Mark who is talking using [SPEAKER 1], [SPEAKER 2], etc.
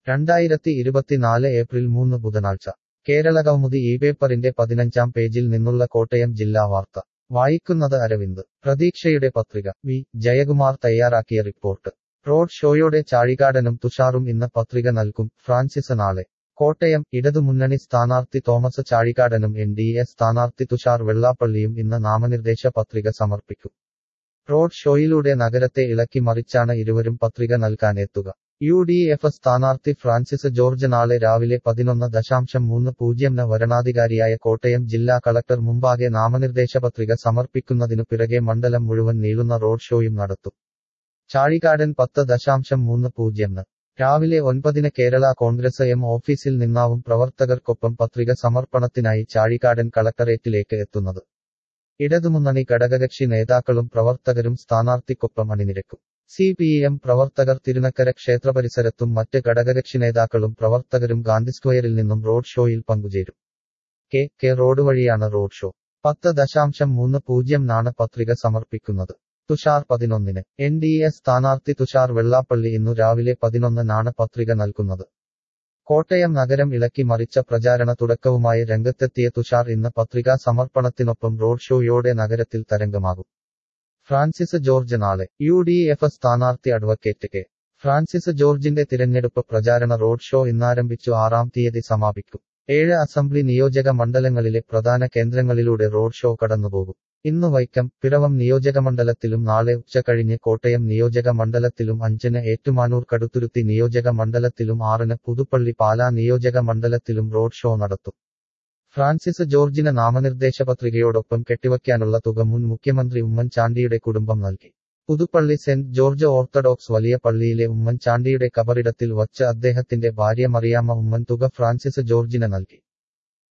[SPEAKER 1] രണ്ടായിരത്തി ഇരുപത്തിനാല് ഏപ്രിൽ മൂന്ന് ബുധനാഴ്ച കേരളകൗമുദി ഈ പേപ്പറിന്റെ പതിനഞ്ചാം പേജിൽ നിന്നുള്ള കോട്ടയം ജില്ലാ വാർത്ത വായിക്കുന്നത് അരവിന്ദ് പ്രതീക്ഷയുടെ പത്രിക വി ജയകുമാർ തയ്യാറാക്കിയ റിപ്പോർട്ട് റോഡ് ഷോയോടെ ചാഴികാടനും തുഷാറും ഇന്ന് പത്രിക നൽകും ഫ്രാൻസിസ് നാളെ കോട്ടയം ഇടതുമുന്നണി സ്ഥാനാർത്ഥി തോമസ് ചാഴികാടനും എൻ ഡി എ സ്ഥാനാർത്ഥി തുഷാർ വെള്ളാപ്പള്ളിയും ഇന്ന് നാമനിർദ്ദേശ പത്രിക സമർപ്പിക്കും റോഡ് ഷോയിലൂടെ നഗരത്തെ ഇളക്കി മറിച്ചാണ് ഇരുവരും പത്രിക നൽകാനെത്തുക യു ഡി എഫ് സ്ഥാനാർത്ഥി ഫ്രാൻസിസ് ജോർജ് നാളെ രാവിലെ പതിനൊന്ന് ദശാംശം മൂന്ന് പൂജ്യംന് വരണാധികാരിയായ കോട്ടയം ജില്ലാ കളക്ടർ മുമ്പാകെ നാമനിർദ്ദേശ പത്രിക സമർപ്പിക്കുന്നതിനു പിറകെ മണ്ഡലം മുഴുവൻ നീളുന്ന റോഡ് ഷോയും നടത്തും ചാഴികാടൻ പത്ത് ദശാംശം മൂന്ന് പൂജ്യംന് രാവിലെ ഒൻപതിന് കേരള കോൺഗ്രസ് എം ഓഫീസിൽ നിന്നാവും പ്രവർത്തകർക്കൊപ്പം പത്രിക സമർപ്പണത്തിനായി ചാഴികാടൻ കളക്ടറേറ്റിലേക്ക് എത്തുന്നത് ഇടതുമുന്നണി ഘടകകക്ഷി നേതാക്കളും പ്രവർത്തകരും സ്ഥാനാർത്ഥിക്കൊപ്പം അണിനിരക്കും സി പി എം പ്രവർത്തകർ തിരുനക്കര ക്ഷേത്രപരിസരത്തും മറ്റ് ഘടകകക്ഷി നേതാക്കളും പ്രവർത്തകരും ഗാന്ധി സ്ക്വയറിൽ നിന്നും റോഡ് ഷോയിൽ പങ്കുചേരും കെ കെ റോഡ് വഴിയാണ് റോഡ് ഷോ പത്ത് ദശാംശം മൂന്ന് പൂജ്യം നാണ് പത്രിക സമർപ്പിക്കുന്നത് തുഷാർ പതിനൊന്നിന് എൻ ഡി എ സ്ഥാനാർത്ഥി തുഷാർ വെള്ളാപ്പള്ളി ഇന്നു രാവിലെ പതിനൊന്നിനാണ് പത്രിക നൽകുന്നത് കോട്ടയം നഗരം ഇളക്കി മറിച്ച പ്രചാരണ തുടക്കവുമായി രംഗത്തെത്തിയ തുഷാർ ഇന്ന് പത്രികാ സമർപ്പണത്തിനൊപ്പം റോഡ് ഷോയോടെ നഗരത്തിൽ തരംഗമാകും ഫ്രാൻസിസ് ജോർജ് നാളെ യു ഡി എഫ് സ്ഥാനാർത്ഥി അഡ്വക്കേറ്റ് കെ ഫ്രാൻസിസ് ജോർജിന്റെ തിരഞ്ഞെടുപ്പ് പ്രചാരണ റോഡ് ഷോ ഇന്നാരംഭിച്ചു ആറാം തീയതി സമാപിക്കും ഏഴ് അസംബ്ലി നിയോജക മണ്ഡലങ്ങളിലെ പ്രധാന കേന്ദ്രങ്ങളിലൂടെ റോഡ് ഷോ കടന്നുപോകും ഇന്ന് വൈക്കം പിറവം നിയോജകമണ്ഡലത്തിലും നാളെ ഉച്ചകഴിഞ്ഞ് കോട്ടയം നിയോജക മണ്ഡലത്തിലും അഞ്ചിന് ഏറ്റുമാനൂർ കടുത്തുരുത്തി നിയോജക മണ്ഡലത്തിലും ആറിന് പുതുപ്പള്ളി പാലാ നിയോജക മണ്ഡലത്തിലും റോഡ് ഷോ നടത്തും ഫ്രാൻസിസ് ജോർജിന് നാമനിർദ്ദേശ പത്രികയോടൊപ്പം കെട്ടിവയ്ക്കാനുള്ള തുക മുൻ മുഖ്യമന്ത്രി ഉമ്മൻചാണ്ടിയുടെ കുടുംബം നൽകി പുതുപ്പള്ളി സെന്റ് ജോർജ് ഓർത്തഡോക്സ് വലിയ പള്ളിയിലെ ഉമ്മൻചാണ്ടിയുടെ കബറിടത്തിൽ വച്ച് അദ്ദേഹത്തിന്റെ ഭാര്യ മറിയാമ്മ ഉമ്മൻ തുക ഫ്രാൻസിസ് ജോർജിന് നൽകി